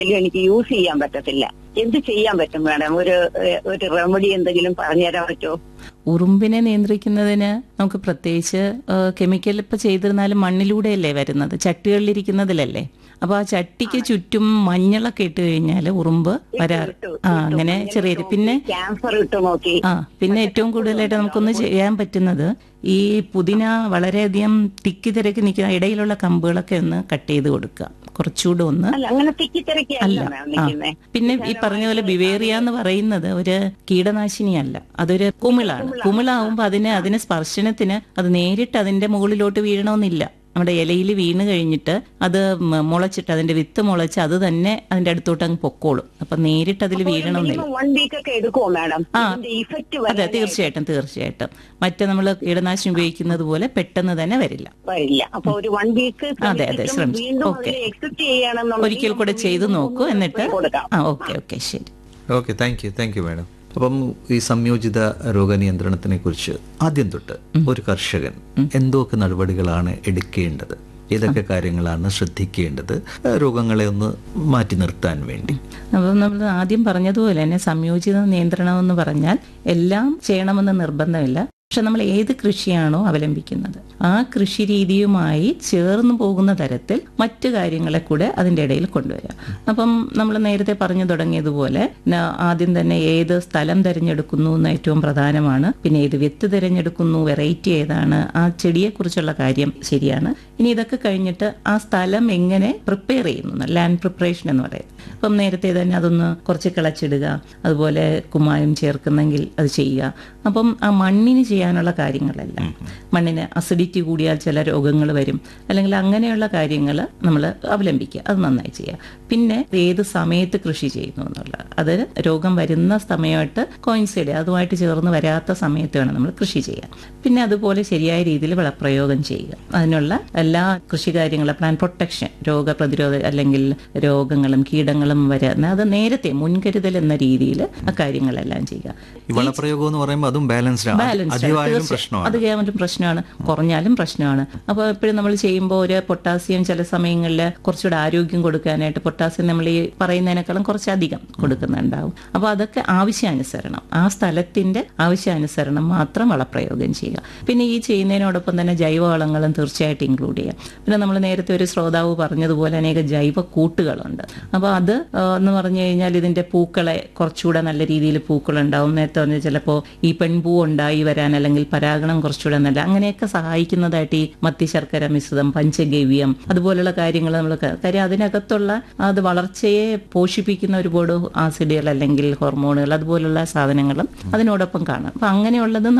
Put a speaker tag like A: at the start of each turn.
A: എനിക്ക് യൂസ് ചെയ്യാൻ പറ്റത്തില്ല എന്ത് ചെയ്യാൻ പറ്റും മാഡം ഒരു ഏഹ്, ഒരു റെമഡി എന്തെങ്കിലും പറഞ്ഞുതരാൻ പറ്റുമോ
B: ഉറുമ്പിനെ നിയന്ത്രിക്കുന്നതിന് നമുക്ക് പ്രത്യേകിച്ച് കെമിക്കൽ ഇപ്പൊ ചെയ്തിരുന്നാലും മണ്ണിലൂടെയല്ലേ വരുന്നത് ചട്ടികളിലിരിക്കുന്നതിലല്ലേ അപ്പൊ ആ ചട്ടിക്ക് ചുറ്റും മഞ്ഞളൊക്കെ ഇട്ട് കഴിഞ്ഞാൽ ഉറുമ്പ് വരാറ്
A: ഇട്ടു,
B: ആ
A: ഇട്ടു.
B: അങ്ങനെ
A: മഞ്ഞൾ
B: ചെറിയ
A: ഇട്ടു
B: പിന്നെ
A: നോക്കി, ക്യാൻസർ ഇട്ട് നോക്കി
B: ആ പിന്നെ ഏറ്റവും കൂടുതലായിട്ട് നമുക്കൊന്ന് ചെയ്യാൻ പറ്റുന്നത് ഈ പുതിന വളരെയധികം തിക്കി തിരക്കി നിൽക്കുന്ന ഇടയിലുള്ള കമ്പുകളൊക്കെ ഒന്ന് കട്ട് ചെയ്ത് കൊടുക്കുക കുറച്ചുകൂടെ ഒന്ന്
A: അല്ല അങ്ങനെ തിക്കിത്തിരക്കിയല്ല
B: അല്ല
A: മാം
B: ആ
A: നിൽക്കുന്നേ
B: പിന്നെ ഈ പറഞ്ഞ പോലെ ബിവേറിയ എന്ന് പറയുന്നത് ഒരു കീടനാശിനിയല്ല അതൊരു കുമിളാണ് കുമിളാവുമ്പോൾ അതിന് അതിന് സ്പർശനത്തിന് അത് നേരിട്ട് അതിന്റെ മുകളിലോട്ട് വീഴണമെന്നില്ല നമ്മുടെ ഇലയിൽ വീണ് കഴിഞ്ഞിട്ട് അത് മ- മുളച്ചിട്ട് അതിന്റെ വിത്ത് മുളച്ച് അത് തന്നെ അതിന്റെ അടുത്തോട്ട് അങ്ങ് പൊക്കോളും അപ്പൊ നേരിട്ട് അതിൽ വീഴണമെന്നില്ല
A: വൺ വീക്ക് ഒക്കെ എടുക്കുമോ മാഡം
B: ആ.
A: ഇതിന്റെ ഇഫക്റ്റ്
B: അതെ തീർച്ചയായിട്ടും തീർച്ചയായിട്ടും മറ്റേ നമ്മൾ കീടനാശിനി ഉപയോഗിക്കുന്നത് പോലെ പെട്ടെന്ന് തന്നെ വരില്ല
A: വരില്ല അപ്പൊ ഒരു വൺ വീക്ക്
B: അതെ, അതെ, ശ്രമിച്ചു.
A: വീണ്ടും
B: ഓക്കെ.
A: എക്സെപ്റ്റ് ചെയ്യണമെന്നുണ്ടെങ്കിൽ
B: ഒരിക്കൽ കൂടെ ചെയ്തു നോക്കൂ എന്നിട്ട്
A: കൊടുക്കാം
B: ആ ഓക്കെ ഓക്കെ ശരി
C: okay thank you thank you madam അപ്പം ഈ സംയോജിത രോഗനിയന്ത്രണത്തിനെ കുറിച്ച് ആദ്യം തൊട്ട് ഒരു കർഷകൻ എന്തൊക്കെ നടപടികളാണ് എടുക്കേണ്ടത് ഏതൊക്കെ കാര്യങ്ങളാണ് ശ്രദ്ധിക്കേണ്ടത് ഏഹ് രോഗങ്ങളെ ഒന്ന് മാറ്റി നിർത്താൻ വേണ്ടി
B: അപ്പം നമ്മൾ ആദ്യം പറഞ്ഞതുപോലെ തന്നെ സംയോജിത നിയന്ത്രണം എന്ന് പറഞ്ഞാൽ എല്ലാം ചെയ്യണമെന്ന് നിർബന്ധമില്ല പക്ഷെ നമ്മൾ ഏത് കൃഷിയാണോ അവലംബിക്കുന്നത് ആ കൃഷി രീതിയുമായി ചേർന്ന് പോകുന്ന തരത്തിൽ മറ്റു കാര്യങ്ങളെ കൂടെ അതിൻ്റെ ഇടയിൽ കൊണ്ടുവരിക അപ്പം നമ്മൾ നേരത്തെ പറഞ്ഞു തുടങ്ങിയതുപോലെ ന- ആദ്യം തന്നെ ഏത് സ്ഥലം തിരഞ്ഞെടുക്കുന്നു എന്ന് ഏറ്റവും പ്രധാനമാണ് പിന്നെ ഏത് വിത്ത് തിരഞ്ഞെടുക്കുന്നു വെറൈറ്റി ഏതാണ് ആ ചെടിയെക്കുറിച്ചുള്ള കാര്യം ശരിയാണ് ഇനി ഇതൊക്കെ കഴിഞ്ഞിട്ട് ആ സ്ഥലം എങ്ങനെ പ്രിപ്പയർ ചെയ്യുന്നു ലാൻഡ് പ്രിപ്പറേഷൻ എന്ന് പറയുന്നത് അപ്പം നേരത്തെ തന്നെ അതൊന്ന് കുറച്ച് കിളച്ചിടുക അതുപോലെ കുമ്മായം ചേർക്കുന്നെങ്കിൽ അത് ചെയ്യുക അപ്പം ആ മണ്ണിന് ചെയ്യാനുള്ള കാര്യങ്ങളെല്ലാം മണ്ണിന് അസിഡിറ്റി കൂടിയാൽ ചില രോഗങ്ങൾ വരും അല്ലെങ്കിൽ അങ്ങനെയുള്ള കാര്യങ്ങൾ നമ്മൾ അവലംബിക്കുക അത് നന്നായി ചെയ്യുക പിന്നെ ഏത് സമയത്ത് കൃഷി ചെയ്യുന്നു എന്നുള്ള അത് രോഗം വരുന്ന സമയമായിട്ട് കോയിൻസൈഡ് അതുമായിട്ട് ചേർന്ന് വരാത്ത സമയത്ത് വേണം നമ്മൾ കൃഷി ചെയ്യാൻ പിന്നെ അതുപോലെ ശരിയായ രീതിയിൽ വിളപ്രയോഗം ചെയ്യുക അതിനുള്ള എല്ലാ കൃഷി കാര്യങ്ങളും പ്ലാൻ പ്രൊട്ടക്ഷൻ രോഗപ്രതിരോധ അല്ലെങ്കിൽ രോഗങ്ങളും കീടങ്ങളും വരുന്ന അത് നേരത്തെ മുൻകരുതൽ എന്ന രീതിയിൽ ആ കാര്യങ്ങളെല്ലാം ചെയ്യുക
C: ഈ വളപ്രയോഗം എന്ന് പറയുമ്പോൾ അതും ബാലൻസ്ഡ് ആണ്
B: ബാലൻസ്ഡ്
C: അധികമായാലും പ്രശ്നമാണ്
B: അത് കേവലം പ്രശ്നമാണ് കുറഞ്ഞാലും പ്രശ്നമാണ് അപ്പോൾ എപ്പോഴും നമ്മൾ ചെയ്യുമ്പോൾ ഒരു പൊട്ടാസ്യം ചില സമയങ്ങളിൽ കുറച്ചുകൂടെ ആരോഗ്യം കൊടുക്കാനായിട്ട് പൊട്ടാസ്യം നമ്മൾ ഈ പറയുന്നതിനേക്കാളും കുറച്ചധികം കൊടുക്കുന്നുണ്ടാവും അപ്പോൾ അതൊക്കെ ആവശ്യാനുസരണം ആ സ്ഥലത്തിന്റെ ആവശ്യാനുസരണം മാത്രം വളപ്രയോഗം ചെയ്യുക പിന്നെ ഈ ചെയ്യുന്നതിനോടൊപ്പം തന്നെ ജൈവവളങ്ങളും തീർച്ചയായിട്ടും ഇൻക്ലൂഡ് ചെയ്യാം പിന്നെ നമ്മൾ നേരത്തെ ഒരു ശ്രോതാവ് പറഞ്ഞതുപോലെ അനേക ജൈവ കൂട്ടുകളുണ്ട് അപ്പോൾ അത് ആ, എന്ന് പറഞ്ഞു കഴിഞ്ഞാൽ ഇതിന്റെ പൂക്കളെ കുറച്ചുകൂടെ നല്ല രീതിയിൽ പൂക്കളുണ്ടാവും നേരത്തെ പറഞ്ഞ ചിലപ്പോൾ ഈ പെൺപൂ ഉണ്ടായി വരാൻ അല്ലെങ്കിൽ പരാഗണം കുറച്ചുകൂടെ നല്ല അങ്ങനെയൊക്കെ സഹായിക്കുന്നതായിട്ട് ഈ മത്തി ശർക്കര മിശ്രിതം പഞ്ചഗവ്യം അതുപോലുള്ള കാര്യങ്ങൾ നമ്മൾ കാര്യം അതിനകത്തുള്ള അത് വളർച്ചയെ പോഷിപ്പിക്കുന്ന ഒരുപാട് ആസിഡുകൾ അല്ലെങ്കിൽ ഹോർമോണുകൾ അതുപോലുള്ള സാധനങ്ങളും അതിനോടൊപ്പം കാണാം അപ്പൊ അങ്ങനെയുള്ളത്